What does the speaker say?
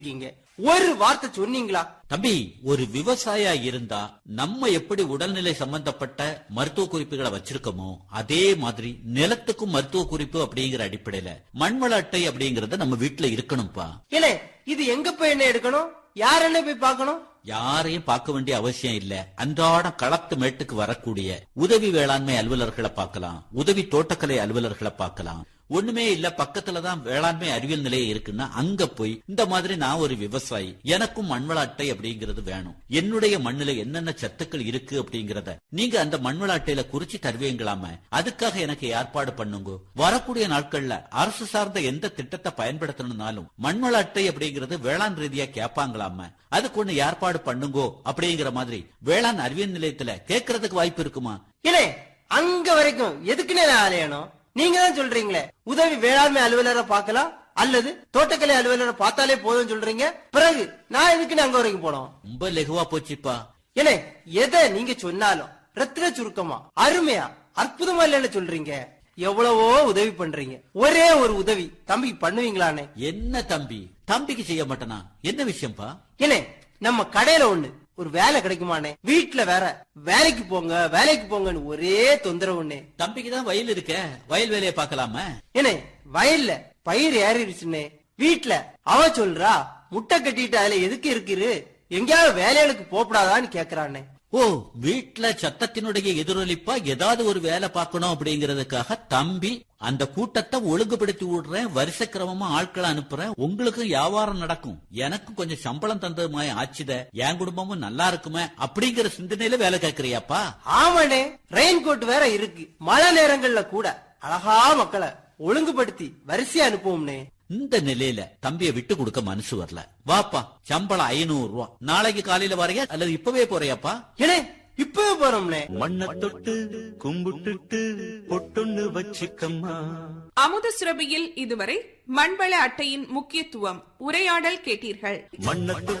இருக்கீங்க ஒரு வார்த்தை சொன்னீங்களா தம்பி ஒரு விவசாயியா இருந்தா நம்ம எப்படி உடல்நிலை சம்பந்தப்பட்ட மருத்துவ குறிப்புகளை வச்சிருக்கோமோ அதே மாதிரி நிலத்துக்கும் மருத்துவ குறிப்பு அப்படிங்கிற அடிப்படையில மண்வள அட்டை அப்படிங்கறது நம்ம வீட்டுல இருக்கணும்ப்பா இல்ல இது எங்க போய் என்ன எடுக்கணும் யார் என்ன போய் பார்க்கணும் யாரையும் பார்க்க வேண்டிய அவசியம் இல்ல அன்றாடம் களத்து மேட்டுக்கு வரக்கூடிய உதவி வேளாண்மை அலுவலர்களை பார்க்கலாம் உதவி தோட்டக்கலை அலுவலர்களை பார்க்கலாம் ஒண்ணுமே இல்ல பக்கத்துலதான் வேளாண்மை அறிவியல் நிலையம் இருக்குன்னா அங்க போய் இந்த மாதிரி நான் ஒரு விவசாயி எனக்கும் மண்வள அட்டை அப்படிங்கிறது வேணும் என்னுடைய மண்ணுல என்னென்ன சத்துக்கள் இருக்கு அப்படிங்கறத நீங்க அந்த மண்வள அட்டையில குறிச்சு தருவீங்களாம அதுக்காக எனக்கு ஏற்பாடு பண்ணுங்க வரக்கூடிய நாட்கள்ல அரசு சார்ந்த எந்த திட்டத்தை பயன்படுத்தணும்னாலும் மண்வள அட்டை அப்படிங்கிறது வேளாண் ரீதியா கேட்பாங்களாம அதுக்கு ஒண்ணு ஏற்பாடு பண்ணுங்கோ அப்படிங்கிற மாதிரி வேளாண் அறிவியல் நிலையத்துல கேட்கறதுக்கு வாய்ப்பு இருக்குமா இல்லே அங்க வரைக்கும் எதுக்குன்னே நான் அலையணும் நீங்க தான் சொல்றீங்களே உதவி வேளாண்மை அலுவலரை பார்க்கலாம் அல்லது தோட்டக்கலை அலுவலரை பார்த்தாலே போதும் சொல்றீங்க பிறகு நான் எதுக்குன்னு அங்க வரைக்கும் போனோம் ரொம்ப லெகுவா போச்சுப்பா ஏனே எதை நீங்க சொன்னாலும் ரத்தின சுருக்கமா அருமையா அற்புதமா இல்லைன்னு சொல்றீங்க எவ்வளவோ உதவி பண்றீங்க ஒரே ஒரு உதவி தம்பிக்கு பண்ணுவீங்களானே என்ன தம்பி தம்பிக்கு செய்ய மாட்டேனா என்ன விஷயம்ப்பா ஏனே நம்ம கடையில ஒண்ணு ஒரு வேலை கிடைக்குமானே வீட்டுல வேற வேலைக்கு போங்க வேலைக்கு போங்கன்னு ஒரே தொந்தரவுண்ணே தம்பிக்கு தான் வயல் இருக்க வயல் வேலையை பார்க்கலாமா ஏனே வயல்ல பயிர் ஏறிடுச்சுன்னே வீட்டுல அவ சொல்றா முட்டை கட்டிட்டு அதுல எதுக்கு இருக்குது எங்கேயாவது வேலைகளுக்கு போப்படாதான்னு கேக்குறானே ஓ வீட்ல சத்தத்தினுடைய எதிரொலிப்பா ஏதாவது ஒரு வேலை பார்க்கணும் அப்படிங்கறதுக்காக தம்பி அந்த கூட்டத்தை ஒழுங்குபடுத்தி விடுறேன் வரிசை கிரமமா ஆட்களை அனுப்புறேன் உங்களுக்கு வியாபாரம் நடக்கும் எனக்கும் கொஞ்சம் சம்பளம் தந்தது ஆச்சுத என் குடும்பமும் நல்லா இருக்குமே அப்படிங்கிற சிந்தனையில வேலை கேட்கறியாப்பா ஆமாண்ணே ரெயின் கோட் வேற இருக்கு மழை நேரங்கள்ல கூட அழகா மக்களை ஒழுங்குபடுத்தி வரிசையா அனுப்புவோம்னே இந்த நிலையில தம்பிய விட்டு கொடுக்க மனசு வரல வாப்பா சம்பளம் ஐநூறு ரூபா நாளைக்கு காலையில வரையா அல்லது இப்பவே போறியாப்பா ஏனே இப்பவே போறோம்னே மண்ண தொட்டு கும்பிட்டுட்டு பொட்டொன்னு வச்சுக்கம்மா அமுத சுரபியில் இதுவரை மண்வள அட்டையின் முக்கியத்துவம் உரையாடல் கேட்டீர்கள் மண்ண